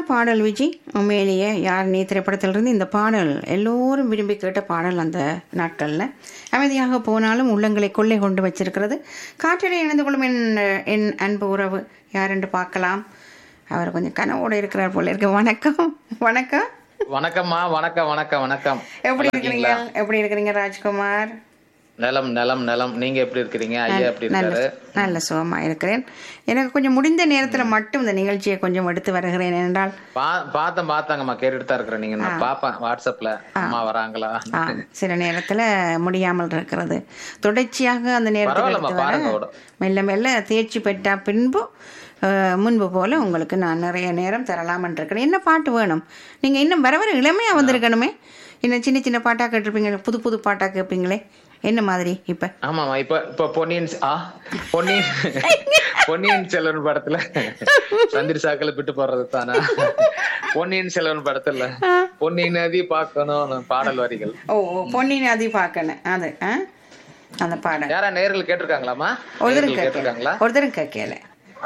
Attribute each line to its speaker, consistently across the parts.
Speaker 1: பாடல் விஜி உண்மையிலேயே யார் நீ திரைப்படத்திலிருந்து இந்த பாடல் எல்லோரும் விரும்பி கேட்ட பாடல் அந்த நாட்களில் அமைதியாக போனாலும் உள்ளங்களை கொள்ளை கொண்டு வச்சிருக்கிறது காற்றிலே இணைந்து கொள்ளும் என் என் அன்பு உறவு யார் என்று பார்க்கலாம் அவர் கொஞ்சம் கனவோடு இருக்கிறார் போல இருக்கு வணக்கம் வணக்கம்
Speaker 2: வணக்கம்மா வணக்கம் வணக்கம் வணக்கம்
Speaker 1: எப்படி
Speaker 2: நல்லா
Speaker 1: இருக்கிறீங்க
Speaker 2: இருக்கீங்களா?
Speaker 1: எப்படி இருக்கிறீங்க ராஜ்குமார்
Speaker 2: நலம் நலம் நலம் நீங்க எப்படி இருக்கிறீங்க ஐயா எப்படி
Speaker 1: நல்ல
Speaker 2: இருக்காரு
Speaker 1: நல்ல சுகமாக இருக்கிறேன் எனக்கு கொஞ்சம் முடிந்த நேரத்தில் மட்டும் இந்த நிகழ்ச்சியை கொஞ்சம் எடுத்து வருகிறேன் என்றால்
Speaker 2: பா- பார்த்தேன் பார்த்தாங்கம்மா கேட்டுட்டு தான் இருக்கிறேன் நீங்க நான் பாப்பேன் வாட்ஸ்அப்ல அம்மா வராங்களா
Speaker 1: ஆ, சில நேரத்துல முடியாமல் இருக்கிறது தொடர்ச்சியாக அந்த நேரத்தில்
Speaker 2: பரவாயில்லம்மா,
Speaker 1: எடுத்து
Speaker 2: பாருங்க
Speaker 1: வர
Speaker 2: விட.
Speaker 1: மெல்ல மெல்ல தேர்ச்சி பெற்றா பின்பு அஹ், முன்பு போல உங்களுக்கு நான் நிறைய நேரம் தரலாம் இருக்கிறேன் என்ன பாட்டு வேணும் நீங்க இன்னும் வர வர இளமையா வந்திருக்கணுமே இன்னும் சின்ன சின்ன பாட்டா கேட்டிருப்பீங்க புது புது பாட்டா கேட்பீங்களே என்ன மாதிரி இப்ப
Speaker 2: ஆமாமா இப்ப இப்ப பொன்னியின் செ- ஆ பொன்னியின் பொன்னியின் செல்வன் படத்துல சந்திர சாக்கல விட்டு போறது தானா பொன்னியின் செல்வன் படத்துல பொன்னியின் நதி பார்க்கணும் பாடல் வரிகள்
Speaker 1: ஓ ஓ, பொன்னியின் அதி பார்க்கணும் அது ஆ? அந்த பாடம்
Speaker 2: யாரா நேர்கள் கேட்டிருக்காங்களா
Speaker 1: ஒருத்தரும்
Speaker 2: நேர்கள் கேட்டிருக்காங்களா
Speaker 1: கேட்கல ஒருத்தரும் கேட்கல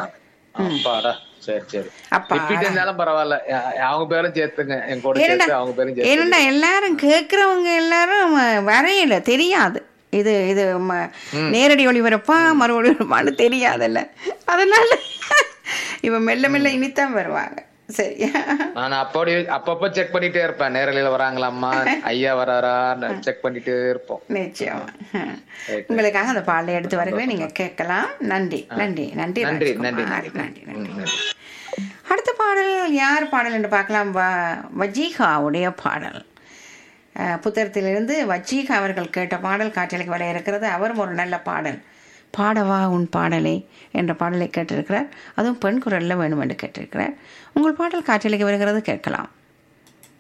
Speaker 2: அப்பாடா சரி சரி
Speaker 1: அப்பா
Speaker 2: ரிப்பீட் இருந்தாலும் பரவாயில்ல அ- அவங்க பேரும் சேர்த்துங்க என் கூட
Speaker 1: ஏனண்டா
Speaker 2: சேர்த்து அவங்க பேரும் சேர்த்து
Speaker 1: ஏனண்டா எல்லாரும் கேட்குறவங்க எல்லாரும் ம- வரையல தெரியாது இது இது ம- நேரடி ஒளிபரப்பா மறு ஒளிபரப்பான்னு தெரியாதுல்ல அதனால இவன் மெல்ல மெல்ல இனித்தான் வருவாங்க சரி
Speaker 2: நான் அப்படி அப்பப்ப செக் பண்ணிட்டே இருப்பேன் நேரலையில வராங்களாம்மா ஐயா வராரா செக் பண்ணிட்டே இருப்போம்
Speaker 1: நிச்சயம் உங்களுக்காக அந்த பாடலை எடுத்து வருகிறேன் நீங்க கேட்கலாம் நன்றி நன்றி நன்றி
Speaker 2: நன்றி நன்றி
Speaker 1: ராஜ்குமார். நன்றி நன்றி
Speaker 2: ம், நன்றி
Speaker 1: அடுத்த பாடல் யார் பாடல் என்று பார்க்கலாம் வ வஜீகாவுடைய பாடல் அஹ், புத்தகத்திலிருந்து வஜீகா அவர்கள் கேட்ட பாடல் காற்றலைக்கு வர இருக்கிறது அவரும் ஒரு நல்ல பாடல் பாடவா உன் பாடலை என்ற பாடலை கேட்டிருக்கிறார் அதுவும் பெண் குரலில் வேணும் என்று கேட்டிருக்கிறார் உங்கள் பாடல் காற்றலைக்கு வருகிறது கேட்கலாம்